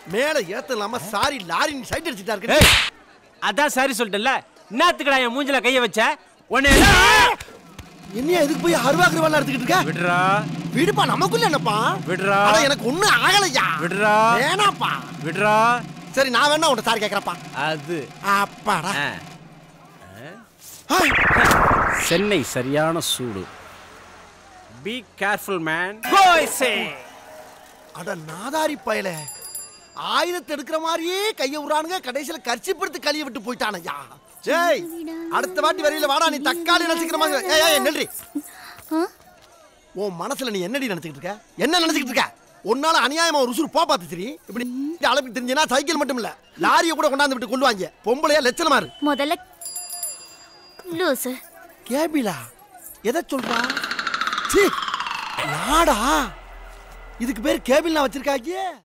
மேல ஏத்த இல்லாம சாரி லாரி சைட் அடிச்சுட்டா இருக்கு ஏய் அதான் சாரி சொல்லிட்டேன்ல என்னத்துக்குடா என் மூஞ்சில கைய வச்ச உன்னை என்னையா இதுக்கு போய் அருவாக்குற வேலை எடுத்துக்கிட்டு இருக்க விடுறா விடுப்பா நமக்குள்ள என்னப்பா விடுறா. ஆனா எனக்கு ஒண்ணும் ஆகலையா விடுறா. வேணாப்பா விடுறா சரி நான் வேணா உன்ட்ட சாரி கேக்குறப்பா அது அப்பாடா ஆ. ஹாய். சென்னை சரியான சூடு பி கேர்ஃபுல் மேன் அட நாதாரி பயல ஆயுதத்தை எடுக்கிற மாதிரியே கைய விடுறானுங்க கடைசியில கர்ச்சிப்படுத்தி கழிய விட்டு போயிட்டானையா ஜெய் அடுத்த வாட்டி வரையில வாடா நீ தக்காளி நினைச்சுக்கிற மாதிரி ஏய் ஏய் நன்றி உன் மனசுல நீ என்னடி நினைச்சுக்கிட்டு இருக்க என்ன நினைச்சுக்கிட்டு இருக்க உன்னால அநியாயமா ஒரு உசுறு போ பார்த்து சரி இப்படி அளவுக்கு தெரிஞ்சனா சைக்கிள் மட்டும் இல்ல லாரியை கூட கொண்டாந்து விட்டு கொள்ளுவாங்க பொம்பளையா லட்சணமா இரு முதல்ல லூசு கேபிலா எதை சொல்றா சீ நாடா இதுக்கு பேர் கேபிள் நான் வச்சிருக்காங்க